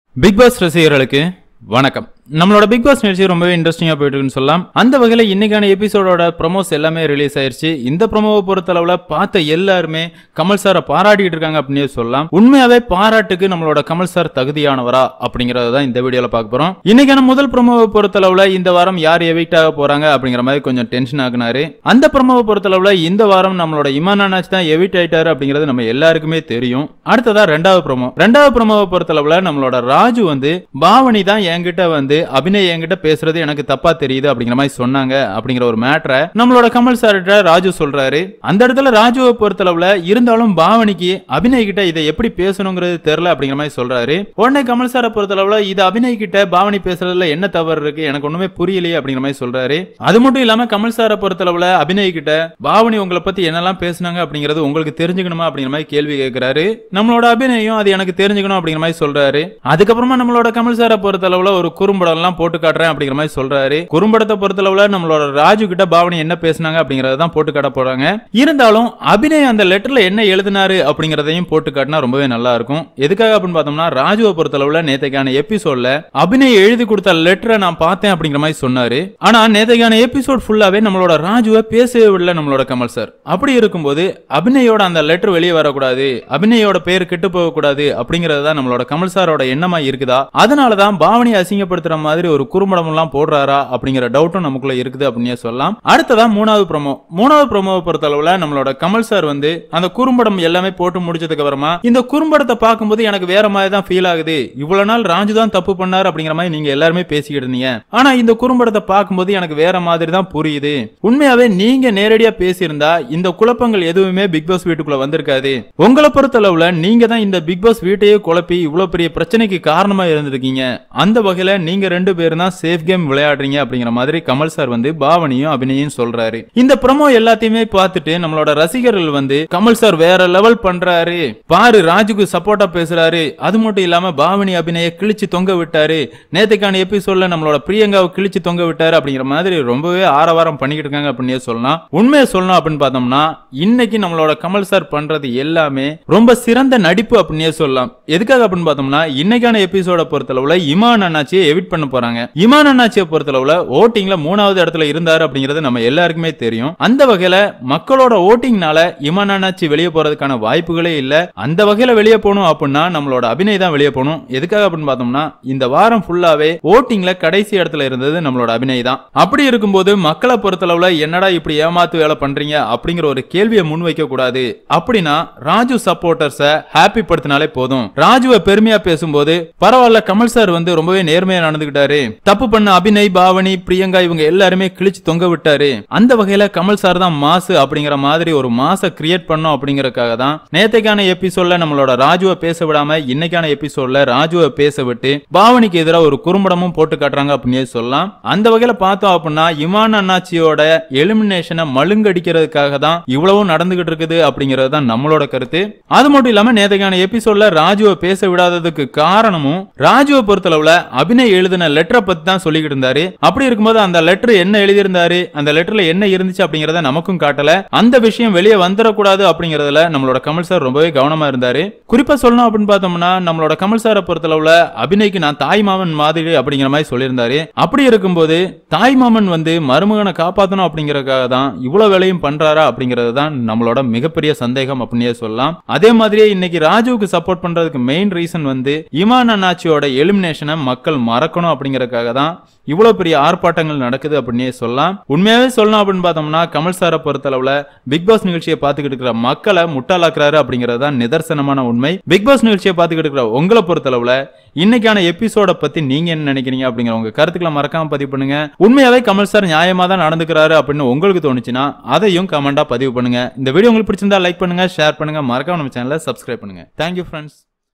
big pass ரசிகர்களுக்கு வணக்கம் நம்மளோட பிக் பாஸ் நிகழ்ச்சி ரொம்பவே இன்ட்ரெஸ்டிங்கா போயிட்டு இருக்குன்னு சொல்லலாம் அந்த வகையில இன்னைக்கான எபிசோடோட ப்ரொமோஸ் எல்லாமே ரிலீஸ் ஆயிருச்சு இந்த ப்ரொமோவை பொறுத்தளவுல பார்த்த எல்லாருமே கமல் சாரை பாராட்டிட்டு இருக்காங்க அப்படின்னே சொல்லலாம் உண்மையாவே பாராட்டுக்கு நம்மளோட கமல் சார் தகுதியானவரா அப்படிங்கறத தான் இந்த வீடியோல பார்க்க போறோம் இன்னைக்கான முதல் ப்ரொமோவை பொறுத்தளவுல இந்த வாரம் யார் எவிக்ட் ஆக போறாங்க அப்படிங்கிற மாதிரி கொஞ்சம் டென்ஷன் ஆகுனாரு அந்த ப்ரொமோவை பொறுத்தளவுல இந்த வாரம் நம்மளோட இமான் அண்ணாச்சி தான் எவிக்ட் ஆயிட்டாரு அப்படிங்கிறது நம்ம எல்லாருக்குமே தெரியும் அடுத்ததா ரெண்டாவது ப்ரோமோ ரெண்டாவது ப்ரோமோவை பொறுத்தளவுல நம்மளோட ராஜு வந்து பாவனி தான் என்கிட்ட வந்து அபிநய் என்கிட்ட பேசுறது எனக்கு தப்பா தெரியுது அப்படிங்கிற மாதிரி சொன்னாங்க அப்படிங்கிற ஒரு மேட்டரை நம்மளோட கமல் சார்கிட்ட ராஜு சொல்றாரு அந்த இடத்துல ராஜுவை பொறுத்தளவுல இருந்தாலும் பாவனிக்கு அபிநய் கிட்ட இதை எப்படி பேசணுங்கிறது தெரியல அப்படிங்கிற மாதிரி சொல்றாரு உடனே கமல் சாரை பொறுத்தளவுல இது அபிநய் கிட்ட பாவனி பேசுறதுல என்ன தவறு இருக்கு எனக்கு ஒண்ணுமே புரியலையே அப்படிங்கிற மாதிரி சொல்றாரு அது மட்டும் இல்லாம கமல் சாரை பொறுத்தளவுல அபிநய் கிட்ட பாவனி உங்களை பத்தி என்னெல்லாம் பேசுனாங்க அப்படிங்கிறது உங்களுக்கு தெரிஞ்சுக்கணுமா அப்படிங்கிற மாதிரி கேள்வி கேட்கிறாரு நம்மளோட அபிநயம் அது எனக்கு தெரிஞ்சுக்கணும் அப்படிங்கிற மாதிரி சொல்றாரு அதுக்கப்புறமா நம்மளோட கமல் சாரை பொறுத்தளவுல ஒரு குறும்படம் எல்லாம் போட்டு காட்டுறேன் அப்படிங்கிற மாதிரி சொல்றாரு குறும்படத்தை பொறுத்தளவுல நம்மளோட ராஜு கிட்ட பாவனி என்ன பேசுனாங்க அப்படிங்கறத தான் போட்டு காட்ட போறாங்க இருந்தாலும் அபிநய் அந்த லெட்டர்ல என்ன எழுதினாரு அப்படிங்கறதையும் போட்டு காட்டினா ரொம்பவே நல்லா இருக்கும் எதுக்காக அப்படின்னு பார்த்தோம்னா ராஜுவை பொறுத்தளவுல நேத்தைக்கான எபிசோட்ல அபிநய் எழுதி கொடுத்த லெட்டரை நான் பார்த்தேன் அப்படிங்கிற மாதிரி சொன்னாரு ஆனா நேத்தைக்கான எபிசோட் ஃபுல்லாவே நம்மளோட ராஜுவை பேசவே விடல நம்மளோட கமல் சார் அப்படி இருக்கும்போது அபிநயோட அந்த லெட்டர் வெளியே வரக்கூடாது அபிநயோட பேர் கெட்டு போகக்கூடாது அப்படிங்கறது தான் நம்மளோட கமல் சாரோட எண்ணமா இருக்குதா அதனால தான் பாவனி அசிங்கப்படுத்துற மாதிரி ஒரு குறும்படம் எல்லாம் போடுறாரா அப்படிங்கிற டவுட்டும் நமக்குள்ள இருக்குது அப்படின்னே சொல்லலாம் அடுத்ததா மூணாவது ப்ரோமோ மூணாவது ப்ரோமோவை பொறுத்தளவுல நம்மளோட கமல் சார் வந்து அந்த குறும்படம் எல்லாமே போட்டு முடிச்சதுக்கு அப்புறமா இந்த குறும்படத்தை பார்க்கும்போது எனக்கு வேற மாதிரி தான் ஃபீல் ஆகுது இவ்வளவு நாள் ராஜு தான் தப்பு பண்ணாரு அப்படிங்கிற மாதிரி நீங்க எல்லாருமே பேசிக்கிட்டு இருந்தீங்க ஆனா இந்த குறும்படத்தை பார்க்கும்போது எனக்கு வேற மாதிரி தான் புரியுது உண்மையாவே நீங்க நேரடியா பேசியிருந்தா இந்த குழப்பங்கள் எதுவுமே பிக் பாஸ் வீட்டுக்குள்ள வந்திருக்காது உங்களை பொறுத்தளவுல நீங்க தான் இந்த பிக் பாஸ் வீட்டையே குழப்பி இவ்வளவு பெரிய பிரச்சனைக்கு காரணமா இருந்திருக்கீங்க அந்த வகையில நீங்க ரெண்டு பேரும் தான் சேஃப் கேம் விளையாடுறீங்க அப்படிங்கிற மாதிரி கமல் சார் வந்து பாவனியும் அபிநயும் சொல்றாரு இந்த ப்ரமோ எல்லாத்தையுமே பார்த்துட்டு நம்மளோட ரசிகர்கள் வந்து கமல் சார் வேற லெவல் பண்றாரு பாரு ராஜுக்கு சப்போர்ட்டா பேசுறாரு அது மட்டும் இல்லாம பாவனி அபிநய கிழிச்சு தொங்க விட்டாரு நேத்துக்கான எபிசோட்ல நம்மளோட பிரியங்காவை கிழிச்சு தொங்க விட்டாரு அப்படிங்கிற மாதிரி ரொம்பவே ஆரவாரம் பண்ணிக்கிட்டு இருக்காங்க அப்படின்னே சொல்லலாம் உண்மையை சொல்லணும் அப்படின்னு பார்த்தோம்னா இன்னைக்கு நம்மளோட கமல் சார் பண்றது எல்லாமே ரொம்ப சிறந்த நடிப்பு அப்படின்னே சொல்லலாம் எதுக்காக அப்படின்னு பார்த்தோம்னா இன்னைக்கான எபிசோட பொறுத்தளவுல இமான் அண்ணாச்சியை எவிட் பண்ண போறாங்க இமான் அண்ணாச்சியை பொறுத்தளவுல ஓட்டிங்ல மூணாவது இடத்துல இருந்தாரு அப்படிங்கிறது நம்ம எல்லாருக்குமே தெரியும் அந்த வகையில மக்களோட ஓட்டிங்னால இமான் அண்ணாச்சி வெளியே போறதுக்கான வாய்ப்புகளே இல்ல அந்த வகையில வெளியே போகணும் அப்படின்னா நம்மளோட அபிநய் தான் வெளியே போகணும் எதுக்காக அப்படின்னு பார்த்தோம்னா இந்த வாரம் ஃபுல்லாவே ஓட்டிங்ல கடைசி இடத்துல இருந்தது நம்மளோட அபிநய் தான் அப்படி இருக்கும்போது மக்களை பொறுத்தளவுல என்னடா இப்படி ஏமாத்து வேலை பண்றீங்க அப்படிங்கிற ஒரு கேள்வியை முன்வைக்க கூடாது அப்படின்னா ராஜு சப்போர்ட்டர்ஸ ஹாப்பி படுத்தினாலே போதும் ராஜுவை பெருமையா பேசும்போது பரவாயில்ல கமல் சார் வந்து ரொம்பவே நேர்மையா நடந்துகிட்டாரு தப்பு பண்ண அபிநய் பாவனி பிரியங்கா இவங்க எல்லாருமே கிழிச்சு தொங்க விட்டாரு அந்த வகையில கமல் சார் தான் மாசு அப்படிங்கிற மாதிரி ஒரு மாச கிரியேட் பண்ணோம் அப்படிங்கறதுக்காக தான் நேத்தைக்கான எபிசோட்ல நம்மளோட ராஜுவை பேச விடாம இன்னைக்கான எபிசோட்ல ராஜுவை பேச விட்டு பாவனிக்கு எதிராக ஒரு குறும்படமும் போட்டு காட்டுறாங்க அப்படின்னே சொல்லலாம் அந்த வகையில பார்த்தோம் அப்படின்னா இமான் அண்ணாச்சியோட எலிமினேஷனை மழுங்கடிக்கிறதுக்காக தான் இவ்வளவும் நடந்துகிட்டு இருக்குது அப்படிங்கிறது தான் நம்மளோட கருத்து அது மட்டும் இல்லாம நேத்தைக்கான எபிசோட்ல ராஜுவை பேச விடாததுக்கு காரணமும் ராஜுவை பொறுத்தளவுல அபிநய் எழுதின லெட்டரை பத்தி தான் சொல்லிக்கிட்டு இருந்தாரு அப்படி இருக்கும்போது அந்த லெட்டர் என்ன எழுதியிருந்தாரு அந்த லெட்டர்ல என்ன இருந்துச்சு அப்படிங்கறத நமக்கும் காட்டல அந்த விஷயம் வெளியே வந்துடக்கூடாது அப்படிங்கறதுல நம்மளோட கமல் சார் ரொம்பவே கவனமா இருந்தாரு குறிப்பா சொல்லணும் அப்படின்னு பார்த்தோம்னா நம்மளோட கமல் சாரை பொறுத்தளவுல அபிநய்க்கு நான் தாய் மாமன் மாதிரி அப்படிங்கிற மாதிரி சொல்லியிருந்தாரு அப்படி இருக்கும்போது தாய் மாமன் வந்து மருமகனை காப்பாத்தணும் அப்படிங்கறதுக்காக தான் இவ்வளவு வேலையும் பண்றாரா அப்படிங்கிறது தான் நம்மளோட மிகப்பெரிய சந்தேகம் அப்படின்னே சொல்லலாம் அதே மாதிரியே இன்னைக்கு ராஜுவுக்கு சப்போர்ட் பண்றதுக்கு மெயின் ரீசன் வந்து இமான் அண்ணாச்சியோட எலிமினேஷனை மக்கள் மறக்கணும் அப்படிங்கறதுக்காக தான் இவ்வளவு பெரிய ஆர்ப்பாட்டங்கள் நடக்குது அப்படின்னே சொல்லலாம் உண்மையாவே சொல்லணும் அப்படின்னு பார்த்தோம்னா கமல் சாரை பொறுத்தளவுல பிக் பாஸ் நிகழ்ச்சியை பார்த்துக்கிட்டு இருக்கிற மக்களை முட்டாளாக்குறாரு அப்படிங்கிறது தான் நிதர்சனமான உண்மை பிக் பாஸ் நிகழ்ச்சியை பார்த்துக்கிட்டு இருக்கிற உங்களை பொறுத்தளவுல இன்னைக்கான எபிசோட பத்தி நீங்க என்ன நினைக்கிறீங்க அப்படிங்கிற உங்க கருத்துக்களை மறக்காம பதிவு பண்ணுங்க உண்மையாவே கமல் சார் நியாயமா தான் நடந்துக்கிறாரு அப்படின்னு உங்களுக்கு தோணுச்சுன்னா அதையும் கமெண்டா பதிவு பண்ணுங்க இந்த வீடியோ உங்களுக்கு பிடிச்சிருந்தா லைக் பண்ணுங்க ஷேர் பண்ணுங்க மறக்காம நம்ம சேனலை சப்ஸ்கிரைப் பண்ணுங்க தேங்க்யூ ஃப்ரெண்ட்ஸ்